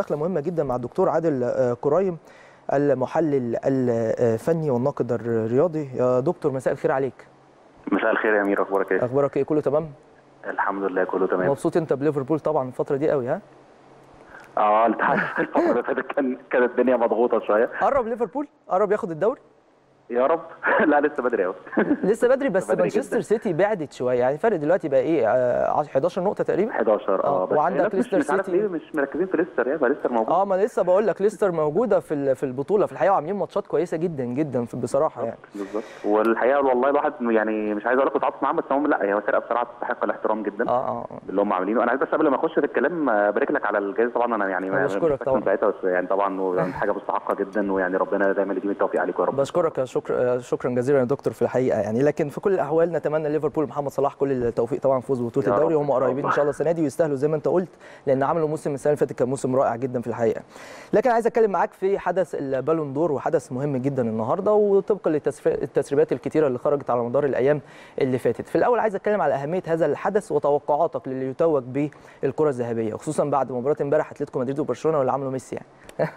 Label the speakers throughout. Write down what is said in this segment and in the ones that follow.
Speaker 1: مداخله مهمه جدا مع الدكتور عادل آه، كرايم المحلل الفني والناقد الرياضي يا دكتور مساء الخير عليك
Speaker 2: مساء الخير يا امير اخبارك ايه؟
Speaker 1: اخبارك ايه كله تمام
Speaker 2: الحمد لله كله تمام
Speaker 1: مبسوط انت بليفربول طبعا الفتره دي قوي ها
Speaker 2: اه انت عارف الفتره اللي فاتت كان كانت الدنيا مضغوطه شويه
Speaker 1: قرب ليفربول قرب ياخد الدوري
Speaker 2: يا رب لا لسه بدري قوي
Speaker 1: لسه بدري بس
Speaker 2: بدري
Speaker 1: مانشستر
Speaker 2: جداً.
Speaker 1: سيتي بعدت شويه يعني فرق دلوقتي بقى ايه آه، 11 نقطه تقريبا
Speaker 2: 11
Speaker 1: آه،
Speaker 2: اه بس
Speaker 1: وعندك
Speaker 2: الناس مش-
Speaker 1: ليستر
Speaker 2: مش عارف
Speaker 1: سيتي.
Speaker 2: ليه مش مركزين في ليستر يعني ليستر موجود
Speaker 1: اه ما أنا لسه بقول لك ليستر موجوده في ال- في البطوله في الحقيقه وعاملين ماتشات كويسه جدا جدا في- بصراحه يعني
Speaker 2: بالظبط والحقيقه والله الواحد يعني مش عايز اقول لك متعاطف معاهم بس هم لا هي فرقه بصراحه تستحق الاحترام جدا
Speaker 1: اه اه
Speaker 2: اللي هم عاملينه انا عايز بس قبل ما اخش في الكلام آه، ابارك لك على الجائزه طبعا انا يعني
Speaker 1: أنا
Speaker 2: ما-
Speaker 1: بشكرك
Speaker 2: مش فاكر
Speaker 1: طبعاً.
Speaker 2: من ساعتها بس يعني طبعا ويعني حاجه مستحقه جدا ويعني ربنا دايما يديم التوفيق عليك يا رب
Speaker 1: بشكرك يا شكر شكرا جزيلا يا دكتور في الحقيقه يعني لكن في كل الاحوال نتمنى ليفربول محمد صلاح كل التوفيق طبعا في فوز ببطوله
Speaker 2: يا رب
Speaker 1: الدوري وهم
Speaker 2: إن شاء
Speaker 1: قريبين ان
Speaker 2: الله.
Speaker 1: شاء الله السنه دي ويستاهلوا زي ما انت قلت لان عملوا موسم السنه اللي فاتت كان موسم رائع جدا في الحقيقه لكن عايز اتكلم معاك في حدث البالون دور وحدث مهم جدا النهارده وطبقا للتسريبات الكتيره اللي خرجت على مدار الايام اللي فاتت في الاول عايز اتكلم على اهميه هذا الحدث وتوقعاتك للي يتوج بالكره الذهبيه خصوصا بعد مباراه امبارح اتلتيكو مدريد وبرشلونه واللي عملوا ميسي يعني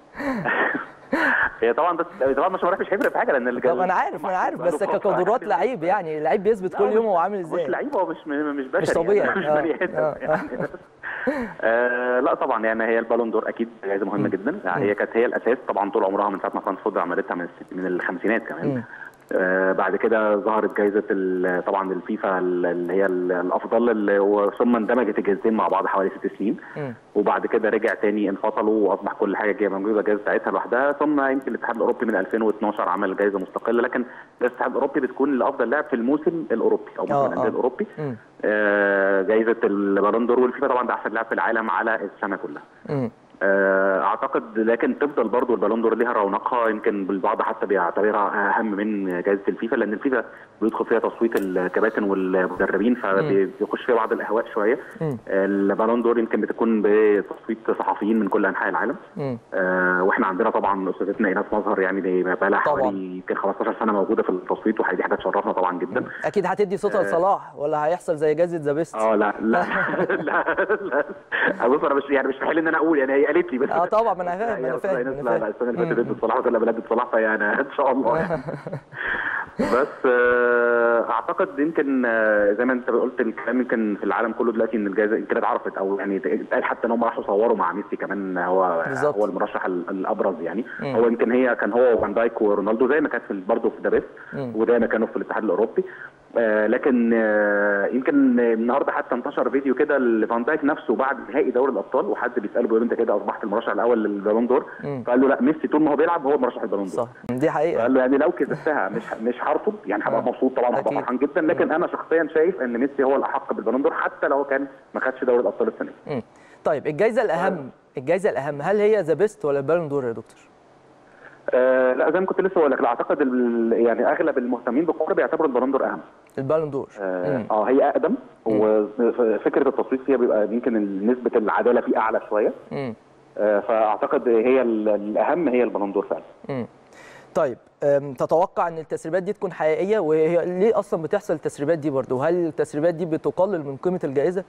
Speaker 2: هي طبعا بس طبعا مش مش هيفرق في حاجه لان اللي
Speaker 1: طب انا عارف انا عارف بس كقدرات لعيب يعني لعيب بيثبت كل يوم هو عامل ازاي
Speaker 2: مش لعيب هو مش مش بشري
Speaker 1: مش طبيعي.
Speaker 2: يعني مش
Speaker 1: آه،
Speaker 2: بني ادم
Speaker 1: آه،
Speaker 2: يعني آه، لا طبعا يعني هي البالون دور اكيد جائزه مهمه جدا يعني هي كانت هي الاساس طبعا طول عمرها من ساعه ما فرانس فوتبول عملتها من الست- من الخمسينات كمان
Speaker 1: مم.
Speaker 2: آه، بعد كده ظهرت جائزه ال- طبعا الفيفا اللي هي ال- الافضل اللي هو ثم اندمجت الجائزتين مع بعض حوالي ست سنين
Speaker 1: مم.
Speaker 2: وبعد كده رجع تاني انفصلوا واصبح كل حاجه جايه موجوده الجائزه بتاعتها لوحدها ثم يمكن الاتحاد الاوروبي من 2012 عمل جائزه مستقله لكن الاتحاد الاوروبي بتكون لافضل لاعب في الموسم الاوروبي او موسم
Speaker 1: آه،
Speaker 2: الانديه
Speaker 1: آه.
Speaker 2: الاوروبي
Speaker 1: مم.
Speaker 2: آه، جائزه البالون دور والفيفا طبعا ده احسن لاعب في العالم على السنه كلها
Speaker 1: مم.
Speaker 2: آه، اعتقد لكن تفضل برضو البالون دور ليها رونقها يمكن البعض حتى بيعتبرها اهم من جائزه الفيفا لان الفيفا بيدخل فيها تصويت الكباتن والمدربين فبيخش فيها بعض الاهواء شويه
Speaker 1: مم.
Speaker 2: البالون دور يمكن بتكون بتصويت صحفيين من كل انحاء العالم
Speaker 1: مم.
Speaker 2: آه، واحنا عندنا طبعا استاذتنا ايناس مظهر يعني دي بقى لها
Speaker 1: طبعاً.
Speaker 2: حوالي يمكن 15 سنه موجوده في التصويت ودي حاجه تشرفنا طبعا جدا
Speaker 1: اكيد هتدي صوتها لصلاح ولا هيحصل زي جائزه ذا بيست
Speaker 2: اه لا لا لا لا بص انا مش يعني مش محل ان انا اقول يعني هي قالت لي بس
Speaker 1: اه طبعا ما انا فاهم انا فاهم
Speaker 2: لا
Speaker 1: انا
Speaker 2: لا
Speaker 1: فاهم
Speaker 2: السنه اللي فاتت
Speaker 1: مم.
Speaker 2: ادت صلاح ولا بلاد صلاح فيعني ان شاء الله يعني. بس آه، اعتقد يمكن آه، زي ما انت قلت الكلام يمكن في العالم كله دلوقتي ان الجائزه يمكن اتعرفت او يعني اتقال حتى ان هم راحوا صوروا مع ميسي كمان هو
Speaker 1: بالظبط.
Speaker 2: هو المرشح ال- الابرز يعني
Speaker 1: مم.
Speaker 2: هو يمكن هي كان هو وفان دايك ورونالدو زي ما كانت في برضه في دافيس
Speaker 1: مم.
Speaker 2: وزي ما كانوا في الاتحاد الاوروبي آه، لكن آه، يمكن النهارده حتى انتشر فيديو كده لفان دايك نفسه بعد نهائي دوري الابطال وحد بيساله بيقول له انت كده اصبحت المرشح الاول للبالون دور
Speaker 1: مم.
Speaker 2: فقال له لا ميسي طول ما هو بيلعب هو مرشح البالون دور
Speaker 1: صح دي حقيقه
Speaker 2: فقال له يعني لو كسبتها مش مش هرفض يعني هبقى
Speaker 1: آه.
Speaker 2: مبسوط طبعا هبقى
Speaker 1: أكيد.
Speaker 2: فرحان جدا لكن انا شخصيا شايف ان ميسي هو الاحق بالبالون دور حتى لو كان ما خدش دوري الابطال السنه دي
Speaker 1: مم. طيب الجائزه الاهم الجائزه الاهم هل هي ذا بيست ولا البالون دور يا دكتور
Speaker 2: آه لا زي ما كنت لسه بقول لك لا اعتقد ال- يعني اغلب المهتمين بالكوره بيعتبروا البالون دور اهم
Speaker 1: البالون دور
Speaker 2: اه
Speaker 1: مم.
Speaker 2: آه، هي اقدم وفكره التصويت فيها بيبقى يمكن نسبه العداله فيه اعلى شويه
Speaker 1: مم.
Speaker 2: آه، فاعتقد هي ال- الاهم هي البالون دور فعلا
Speaker 1: مم. طيب أم، تتوقع ان التسريبات دي تكون حقيقيه وهي ليه اصلا بتحصل التسريبات دي برضه وهل التسريبات دي بتقلل من قيمه الجائزه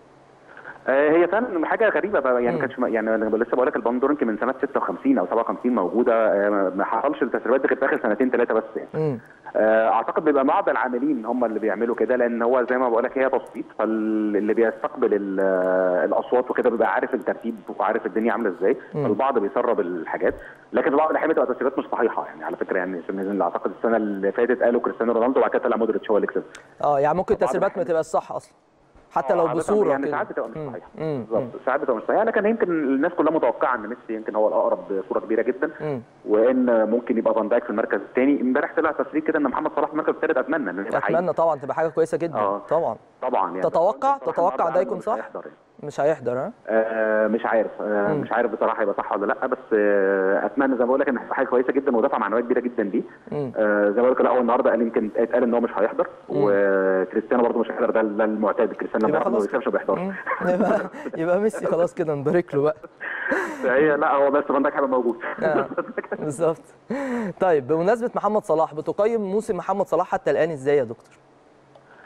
Speaker 2: آه، هي فعلا حاجه غريبه بقى يعني
Speaker 1: مم.
Speaker 2: كانش يعني انا لسه بقول لك البالون دور يمكن من سنه 56 او 57 موجوده آه، ما حصلش التسريبات دي غير في اخر سنتين ثلاثه بس يعني
Speaker 1: مم.
Speaker 2: آه، اعتقد بيبقى بعض العاملين هم اللي بيعملوا كده لان هو زي ما بقول لك هي تصويت فاللي بيستقبل ال- آه، الاصوات وكده بيبقى عارف الترتيب وعارف الدنيا عامله ازاي
Speaker 1: مم.
Speaker 2: فالبعض بيسرب الحاجات لكن في بعض الاحيان بتبقى تسريبات مش صحيحه يعني على فكره يعني عشان اللي اعتقد السنه اللي فاتت قالوا كريستيانو رونالدو وبعد كده طلع مودريتش هو اللي كسب
Speaker 1: اه يعني ممكن
Speaker 2: بعض
Speaker 1: التسريبات ما
Speaker 2: الأحيان-
Speaker 1: تبقاش صح اصلا حتى
Speaker 2: آه،
Speaker 1: لو
Speaker 2: عادة
Speaker 1: بصوره
Speaker 2: يعني
Speaker 1: كده.
Speaker 2: ساعات بتبقى مش
Speaker 1: مم.
Speaker 2: صحيحه
Speaker 1: مم.
Speaker 2: بالظبط ساعات بتبقى مش صحيحه لكن يمكن الناس كلها متوقعه ان ميسي يمكن هو الاقرب بصوره كبيره جدا
Speaker 1: مم.
Speaker 2: وان ممكن يبقى فان دايك في المركز الثاني امبارح طلع تسريب كده ان محمد صلاح في المركز الثالث اتمنى ان يبقى حقيقي
Speaker 1: اتمنى طبعا تبقى حاجه كويسه جدا
Speaker 2: آه.
Speaker 1: طبعا
Speaker 2: طبعا يعني
Speaker 1: تتوقع-
Speaker 2: بس صلاح
Speaker 1: تتوقع
Speaker 2: النهاردة
Speaker 1: ده يكون
Speaker 2: مش
Speaker 1: صح؟
Speaker 2: هيحضر يعني.
Speaker 1: مش هيحضر ها
Speaker 2: آه مش عارف آه
Speaker 1: مم.
Speaker 2: مش عارف بصراحه يبقى صح ولا لا بس آه اتمنى زي ما بقول لك ان حاجه كويسه جدا ودفع معنويه كبيره جدا ليه
Speaker 1: مم.
Speaker 2: آه زي ما بقول لك لا هو النهارده قال يمكن اتقال ان هو مش هيحضر وكريستيانو برضه مش هيحضر ده ده المعتاد كريستيانو لما
Speaker 1: يبقى
Speaker 2: بيحضر ما
Speaker 1: خلاص
Speaker 2: بيكسبش ما بيحضرش
Speaker 1: مم. يبقى يبقى ميسي خلاص كده نبارك له بقى
Speaker 2: فهي لا هو بس فان دايك هيبقى موجود
Speaker 1: آه. بالظبط طيب بمناسبه محمد صلاح بتقيم موسم محمد صلاح حتى الان ازاي يا دكتور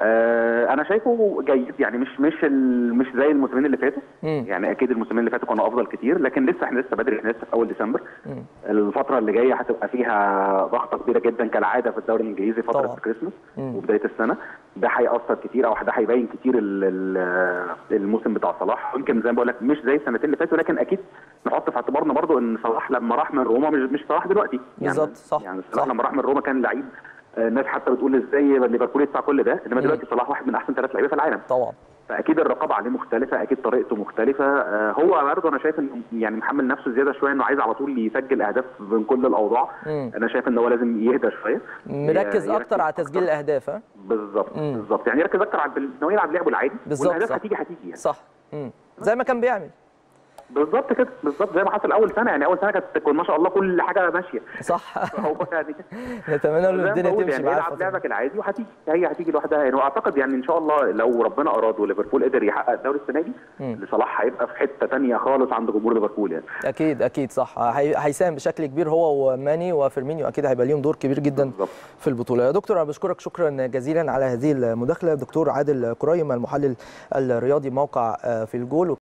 Speaker 2: آه انا شايفه جيد يعني مش مش ال- مش زي الموسمين اللي فاتوا
Speaker 1: مم.
Speaker 2: يعني اكيد الموسمين اللي فاتوا كانوا افضل كتير لكن لسه احنا لسه بدري احنا لسه في اول ديسمبر
Speaker 1: مم.
Speaker 2: الفتره اللي جايه هتبقى فيها ضغطه كبيره جدا كالعاده في الدوري الانجليزي فتره
Speaker 1: طبعا.
Speaker 2: الكريسماس
Speaker 1: مم.
Speaker 2: وبدايه السنه ده هيأثر كتير او ده هيبين كتير ال- ال- الموسم بتاع صلاح يمكن زي ما بقول لك مش زي السنتين اللي فاتوا لكن اكيد نحط في اعتبارنا برضو ان صلاح لما راح من روما مش مش صلاح دلوقتي يعني
Speaker 1: بالظبط، صح،
Speaker 2: يعني صلاح
Speaker 1: صح.
Speaker 2: لما راح من روما كان لعيب آه، الناس حتى بتقول ازاي ليفربول يدفع كل ده انما
Speaker 1: مم.
Speaker 2: دلوقتي صلاح واحد من احسن ثلاث لعيبه في العالم
Speaker 1: طبعا
Speaker 2: فاكيد الرقابه عليه مختلفه اكيد طريقته مختلفه آه، هو برضه انا شايف انه يعني محمل نفسه زياده شويه انه عايز على طول يسجل اهداف من كل الاوضاع
Speaker 1: مم.
Speaker 2: انا شايف ان هو لازم يهدى شويه
Speaker 1: مركز
Speaker 2: ي-
Speaker 1: اكتر على تسجيل
Speaker 2: أكتر.
Speaker 1: الاهداف ها
Speaker 2: بالظبط
Speaker 1: مم.
Speaker 2: بالظبط يعني يركز اكتر على ان هو يلعب لعبه العادي
Speaker 1: بالظبط،
Speaker 2: والاهداف
Speaker 1: صح.
Speaker 2: هتيجي هتيجي يعني
Speaker 1: صح مم. زي ما كان بيعمل
Speaker 2: بالظبط كده بالظبط زي ما حصل اول سنه يعني اول سنه كانت كان ما شاء الله كل حاجه ماشيه
Speaker 1: صح
Speaker 2: هو يعني
Speaker 1: نتمنى له
Speaker 2: زي ما
Speaker 1: الدنيا
Speaker 2: بقول
Speaker 1: تمشي
Speaker 2: يعني
Speaker 1: معاه
Speaker 2: يلعب
Speaker 1: الفترة دي.
Speaker 2: لعبك العادي وهتيجي هي هتيجي لوحدها يعني واعتقد يعني ان شاء الله لو ربنا اراد وليفربول قدر يحقق الدوري السنه دي
Speaker 1: مم.
Speaker 2: لصلاح هيبقى في حته ثانيه خالص عند جمهور ليفربول يعني
Speaker 1: اكيد اكيد صح هي- هيساهم بشكل كبير هو وماني وفيرمينيو اكيد هيبقى ليهم دور كبير جدا
Speaker 2: بالظبط
Speaker 1: في البطوله يا دكتور انا بشكرك شكرا جزيلا على هذه المداخله دكتور عادل كريم المحلل الرياضي موقع آه، في الجول